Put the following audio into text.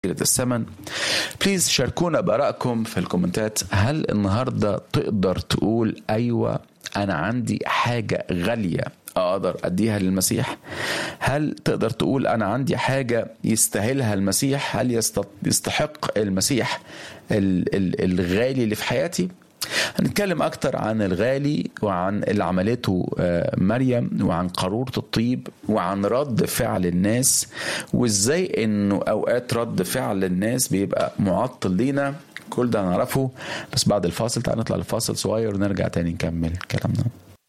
الثمن بليز شاركونا بارائكم في الكومنتات هل النهارده تقدر تقول ايوه انا عندي حاجه غاليه اقدر اديها للمسيح هل تقدر تقول انا عندي حاجه يستاهلها المسيح هل يستحق المسيح الغالي اللي في حياتي هنتكلم أكتر عن الغالي وعن اللي عملته مريم وعن قارورة الطيب وعن رد فعل الناس وإزاي إنه أوقات رد فعل الناس بيبقى معطل لينا كل ده نعرفه بس بعد الفاصل تعال نطلع الفاصل صغير ونرجع تاني نكمل كلامنا